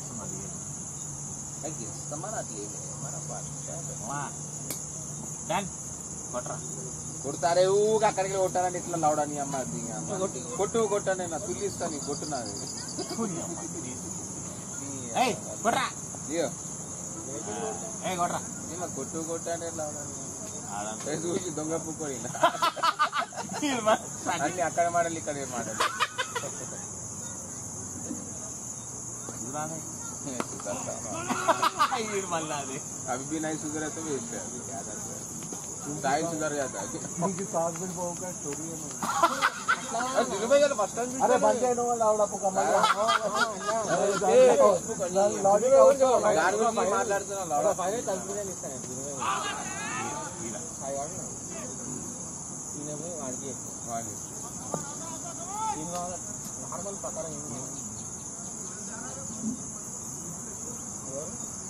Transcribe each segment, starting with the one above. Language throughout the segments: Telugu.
ఇస్తామని అట్లే మన డన్ కొట్రా కొడతారే ఊగా అక్కడికి కొట్టారని ఇట్లా లౌడని అమ్మ అది ఇంక అమ్మ. కొట్టు కొట్టని నా తుల్లి ఇస్తాను కొట్టు నాది ఏయ్ కొట్రా ఇయ్యో ఏయ్ కొట్రా ఏమో కొట్టు కొట్టని లౌడని ఏ చూసి దొంగ పుక్కొని అన్ని అక్కడ మాటలు ఇక్కడ ఏ మాటలు మళ్ళీ అది अभी भी नहीं सुधरे तो वेस्ट है अभी क्या करते हैं टाइम सुधर जाता है నీకు సాగు బిల్ పోక స్టోరీ अरे दिनों में जरा फर्स्ट टाइम అరే బంద్ చేయడం వల్ల ఆవిడ ఒక లాజిక్ దాని గురించి మాట్లాడుతున్నా లౌడ ఫైనల్ కలిపి ఇస్తాను ఈయన పోయి వాడికి వాడి. ఏం కావాలి నార్మల్ ప్రకారం ఏం కావాలి ఎవరు?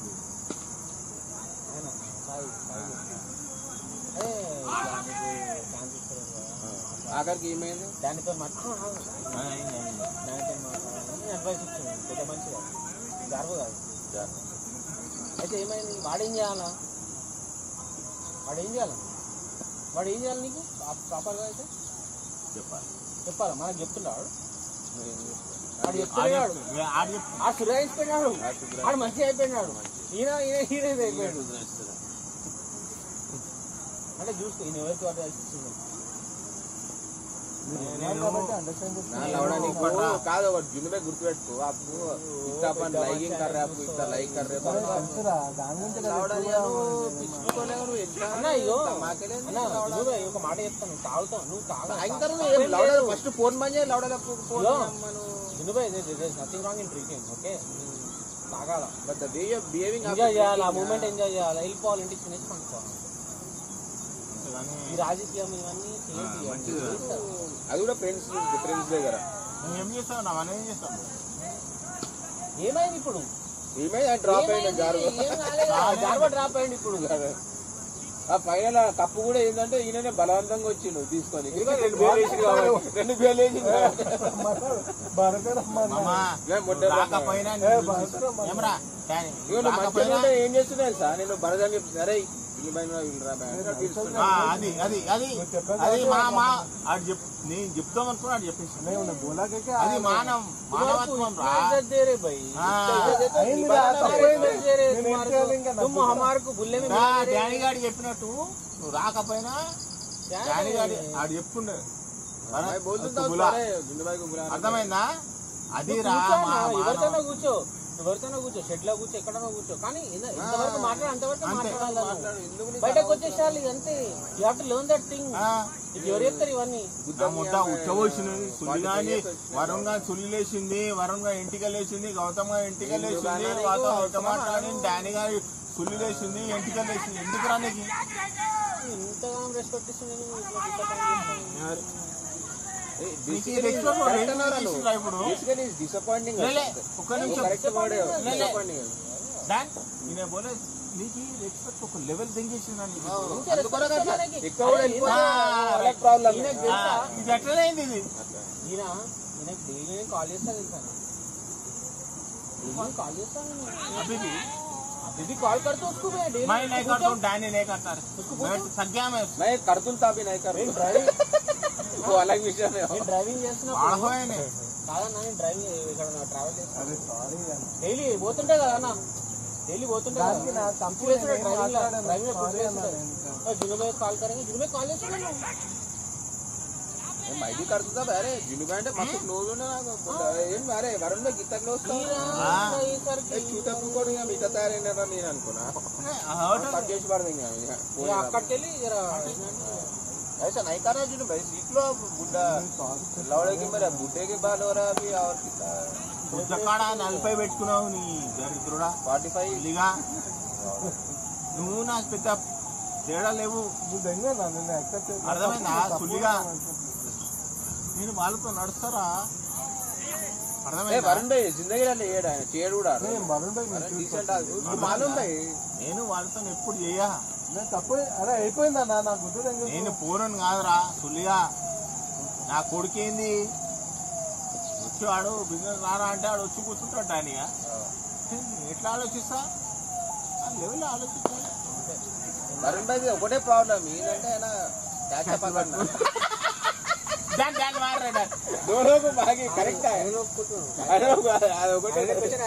ఆయన సాయి సాయి అదే ఇట్లా నీకు ఛాన్స్ ఇస్తారు కదా ఆఖరికి ఏమైంది దానితో మాట్లాడు దానితో మాట్లాడాలని అడ్వైస్ ఇచ్చాను పెద్ద మంచి కాదు జరగదు కాదు అయితే ఏమైంది వాడేం చేయాలా వాడు ఏం చేయాలి వాడు ఏం చేయాలి నీకు ప్రాపర్గా అయితే చెప్పాలి చెప్పాలా మనకు చెప్తున్నాడు వాడు ఆడు చెప్తున్నాడు చెప్పు. ఆడు చెప్పు. ఆ సురాయిపోయినాడు వాడు మంచిగా అయిపోయినాడు ఈయన ఈయన ఈయన ఇది అయిపోయాడు అంటే చూసుకో ఈయన ఎవరికి వాడు ఇస్తుంది నా లౌడా నీకు కాదు ఒక जुम्मे గుర్తుపెట్టుకో आपको इतना अपन लाइकिंग कर रहे हैं आपको इतना लाइक कर रहे हैं దాని గురించి లౌడా నువ్వు పిచ్చుకోలేవు నువ్వు ఎంత అన్న ఇగో మాకేలే అన్న ఇదిగో ఒక మాట చెప్తాను తాగుతావు నువ్వు తాగు సాయంత్రం లౌడా ఫస్ట్ ఫోన్ బంద్ చేయి లౌడా ఫోన్ ఇగో. మనం దినుబాయ్ nothing wrong in drinking okay తాగాల but the way of behaving enjoy చేయాలి ఆ మూమెంట్ ఎంజాయ్ చేయాలి వెళ్ళిపోవాలి ఇంటికి తినేసి పండుకోవాలి కానీ ఈ రాజకీయం ఇవన్నీ చేసి మంచిది కదా. అది కూడా ఫ్రెండ్స్ ఫ్రెండ్స్ దగ్గర నువ్వు ఏం చేస్తావు నా మనం ఏం చేస్తావు ఏమైంది ఇప్పుడు ఏమైంది డ్రాప్ అయింది ఏమైంది? జారు ఏం కాలేదు. జారువ డ్రాప్ అయ్యింది ఇప్పుడు ఆ ఫైనల్ కప్పు కూడా ఏంటంటే ఈయననే బలవంతంగా వచ్చిండు తీసుకొని రెండు పేర్లు వేసిండు కాబట్టి. రెండు పేర్లు వేసిండు కాబట్టి. బర్గర్ అమ్మా మామా ఏ మొట్ట రాకపోయినా ఏ నేను బర్గర్ చూసి- అమ్మా ఏమరా కానీ ఇగో నువ్వు మంచిగా రాకపోయినా ఉంటే ఏం చేస్తున్నావు సార్ నేను భరతం చెప్తున్నా అరే ఇల్లు పైన వీళ్ళరా బ్యాగ్ తీసుకున్నా. ఆ, అది అది అది అది మా మా ఆడు చెప్ నేను చెప్తాం అనుకున్నా ఆడు చెప్పేసి नहीं बोला क्या क्या అది మానవ మానవత్వం రా इज्जत दे रहे भाई ఆ, అయింది రా, तुम्हारे తప్పైంది. इज्जत दे रहे నేను तुम्हारे ఏం చేయాలి ఇంకా को तुम हमारे को बुल्ले में నా मिला दे रहे డాడీ గారు చెప్పినట్టు నువ్వు రాకపోయినా क्या డాడీ है? గారు ఆడు చెప్తుండే भाई बोल देता हूँ बुला. सारे जिंदू भाई को बुला అర్థమైందా అది రా కూర్చో మా అన్న, ఎవరితోనో మానవ కూర్చో ఎవరితోనో కూర్చో షెడ్ లో కూర్చో ఎక్కడనో కూర్చో కానీ ఇంత- ఇంతవరకు మాట్లాడు అంతవరకు అంతే. మాట్లాడాలి నువ్వు. బయటకు వచ్చేసాలి అంతే you have to learn that thing ఆ, ఇది ఎవరు చెప్తారు ఇవన్నీ నా ముద్ద ఉచ్చబోసింది సుల్లిగాని వరుణ్ గా సుల్లి లేచింది వరుణ్ గా ఇంటికి లేచింది గౌతమ్ గా ఇంటికి లేచింది వాత ఇట మాట్లాడి డానీ గారి సుల్లి లేచింది ఇంటికి లేచింది ఇంటికి రానికి ఇంతగా రెస్పెక్ట్ ఇస్తుంది నువ్వు ఇట్లా ఇంత పని చేస్తావు. నీకు ఈ respect లో రెండు ఇస్తున్నా ఇప్పుడు బేసికలీ డిసప్పాయింటింగ్ లేలే, ఒక్క నిమిషం కరెక్ట్ వర్డ్ లేలే. డిసప్పాయింటింగ్ డాన్ నేనే బోలే నీకు రెస్పెక్ట్ ఒక లెవెల్ దింగేసిందండి ఇంకే respect మనకి. ఎక్కువ కూడా అరే, వెళ్ళిపోతే ఆ, వాళ్ళకి ప్రాబ్లం ఈయనకి తెలుసా? ఇది ఎట్లయింది ఇది ఈయన ఈయనకి డైలీ కాల్ చేస్తా తెలుసా డైలీ కాల్ చేస్తాను నేను. అభిది दीदी कॉल कर तो उसको मैं डेली मैं नहीं करता हूँ डैनी नहीं करता मैं थक गया मैं मैं करतून था भी नहीं कर డ్రైవింగ్ वो अलग विषय है నేను డ్రైవింగ్ చేస్తున్నప్పుడు ఆడపోయానే కాదన్నా నేను డ్రైవింగ్ ఇక్కడ ట్రావెల్ చేస్తాను అరే సారీ అన్న డైలీ పోతుంటా కదా అన్న డైలీ పోతుంటా దానికి కదా నా గుర్తు కంపెనీ వేస్తున్నాడు నేను డ్రైవింగ్ లో మాట్లాడాను. డ్రైవింగ్ లో గుర్తు సారీ అన్న వేస్తున్నాడు నేను जुनू भाई कॉल करेंगे जुनू भाई कॉल చేస్తున్నాను मैं भी करता था अरे जिन्हें बैंड मस्त क्लोज होने ఏం అరే వరుణ్ లో గిత్త క్లోజ్ చూతా కూడా ఇంకా మిగతా తయారైనారా నేను అనుకున్నా కట్ చేసి పడదు ఇంకా అక్కడికి వెళ్ళి జర ऐसा नहीं कर रहा जिन्हें भाई सीख लो बुढ़ा लौड़े की मेरा बुढ़े के बाल हो रहा अभी और कितना పుస్తకాడ నలభై పెట్టుకున్నావు నీ దరిద్రుడా फोर्टी फाइव ఇదిగా నువ్వు నాకు పెద్ద తేడా లేవు నువ్వు దెంగే నా నిన్ను యాక్సెప్ట్ చేసి అర్థమైందా? సుల్లిగా. నేను వాళ్ళతో నడుస్తారా ए అర్థమైందా वरुण भाई जिंदगी ले ये डाय चेड़ उड़ा रहा నేను వరుణ్ భాయ్ अरे నేను डिसेंट आ मालूम भाई నేను వాళ్ళతో ఎప్పుడు చెయ్యా నేను తప్పు అరే అయిపోయిందన్నా నా గుర్తు దెంగే నేను పోరని కాదురా సుల్లిగా నా కొడుకేంది వచ్చి వాడు బిజినెస్ రారా అంటే వాడు వచ్చి కూర్చుంటాడు ఆయన ఎట్లా ఆలోచిస్తా ఆ లెవెల్ ఆలోచించాలి వరుణ్ భాయ్ ఒకటే ప్రాబ్లం ఏంటంటే ఆయన క్యాచప్ అక్కడ దాన్ని దాన్ని మాట్లాడారు दोनों को भागी करेक्ट है अरे वो ఒకటే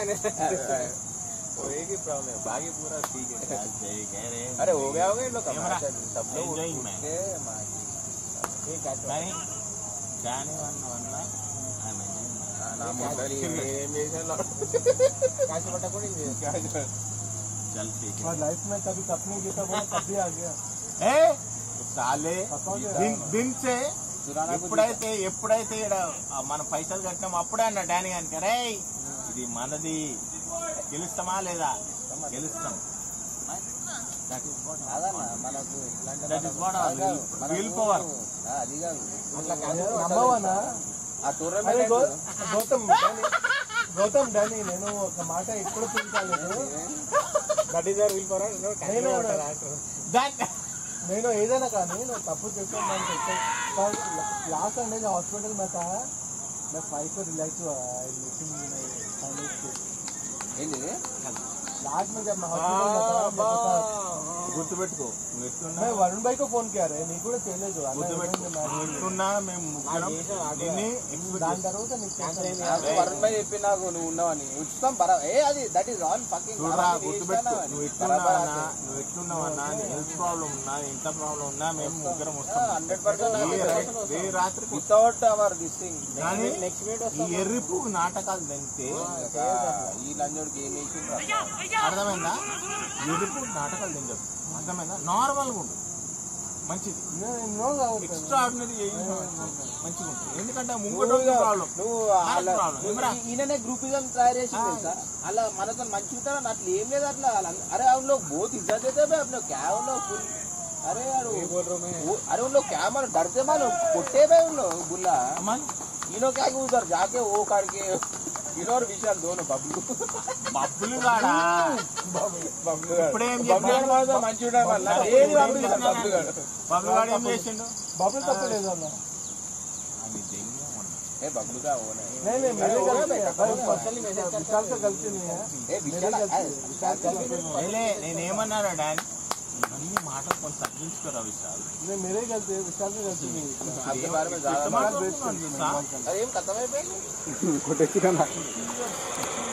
वो एक ही प्रॉब्लम है बाकी पूरा ठीक है अरे हो गया होगा इन लोग का कैमरा। मैच, सब लोग उठ Enjoying man. के मागी కానీ దాని వల్ల వల్ల ఆమె నా మొదలు ఏం చేసాను కాసి పట్టకుండా ఇది చల్ ठीक है और लाइफ में कभी कप नहीं जीता वो कब भी आ गया ఏ సాలే దిన్ దిన్ సే ఎప్పుడైతే ఎప్పుడైతే ఈడ ఆ మన పైసలు కట్టినాం అప్పుడే అన్న డానీ గారికి రే ఇది మనది గెలుస్తామా లేదా గెలుస్తాం దట్ ఈస్ వాట్ అదన్న మనకు ఇట్లాంటి That is what మనకు- our will- మనకు- willpower. ఆ, అది కాదు నమ్మవనా ఆ అరే టోర్నమెంట్ గౌ- గౌతమ్ డానీ గౌతమ్ డానీ నేను ఒక మాట ఎప్పుడు ఫీల్ కాలేదు దట్ ఈస్ విల్ ఫర్ నేను దట్ నేను ఏదైనా కానీ నేను తప్పు చేస్తాను దానికి ఎక్కువ लास्ट अंडे हॉस्पिटल में था मैं फाइव को रिलैक्स हुआ लेकिन ఏంది लास्ट में जब मैं हॉस्पिटल में था मैं बता- గుర్తుపెట్టుకో నువ్వు ఎట్లున్నా मैं वरुण भाई को फोन किया रे నీకు కూడా చేయలేదు అన్న గుర్తుపెట్టుకో ఏమైంది నువ్వు మరి? ఎట్లున్నా మేము ముగ్గురం దీన్ని expect దాని చేస్తాం. తర్వాత నీకు చేస్తాను. నాకు వరుణ్ భాయ్ చెప్పి నాకు నువ్వు ఉన్నావని ఉచితం బరా ఏ అది దట్ ఈస్ ఆల్ ఫకింగ్ చూడరా గుర్తుపెట్టుకో నువ్వు ఎట్లున్నావన్నా నువ్వు ఎట్లున్నావన్నా నీ హెల్త్ ప్రాబ్లం ఉన్నా ఇంత ప్రాబ్లం ఉన్నా మేము ముగ్గురం వస్తాం హండ్రెడ్ ఏ పర్సెంట్ రా- ఏ రాత్రికి వితౌట్ అవర్ దిస్ థింగ్ కానీ నెక్స్ట్ వీక్ ఈ ఎర్రిపు నాటకాలు తంటే ఈ లంజోడికి ఏం వేసిండ్రు అర్థమైందా ఎరుపు నాటకాలు తింటారు అర్థమైందా నార్మల్గా ఉంటుంది మంచిది నేను ఎన్నో కావచ్చు ఎక్స్ట్రా ఆర్డినరీ మంచిగా ఉంటుంది ఎందుకంటే ముంగట ప్రాబ్లం నువ్వు నాకు అలా- problem. నువ్వు ఏమరా? ఈ- ఈయననే గ్రూపిజం తయారు చేసి తెలుసా అలా మనతో మంచి ఉంటారు అట్లా ఏం లేదు అట్లా అలా- అరే हम लोग बहुत इज्जत देते हैं अपने क्या उन लोग फुल अरे यार वो- वो- अरे उन लोग क्या मानो डरते मानो कोटे पे उन लोग बुला అమ్మా इनो क्या कि उधर जाके वो करके इनो और विशाल दोनों बबलू బబ్బులు కాడా బబ్లు ఇప్పుడేం బబ్లు గాడు చెప్పినాడు? మాత్రం మంచిగా ఉండే వాళ్ళ ఏది బబ్లు గాడు, బబ్లు గాడు బబ్బులు గాడు ఏం చేసిండు బాబులు తప్పలేదు అన్న అది దెయ్యం అన్న. ए बबलू का वो नहीं नहीं नहीं मेरे अरे, गलती है भाई, भाई, विशाल का गलती नहीं है ए विशाल मेरी ए, गलती विशाल का भी नहीं। లేలే నేనేమన్నారా డాన్ ఇవన్నీ మాటలు కొంత తగ్గించుకోరా విషయాలు नहीं मेरी गलती है विशाल की गलती नहीं है आपके बारे में ज्यादा మాట్లాడుతున్నాను తెలుసా? अरे ये खत्म है पे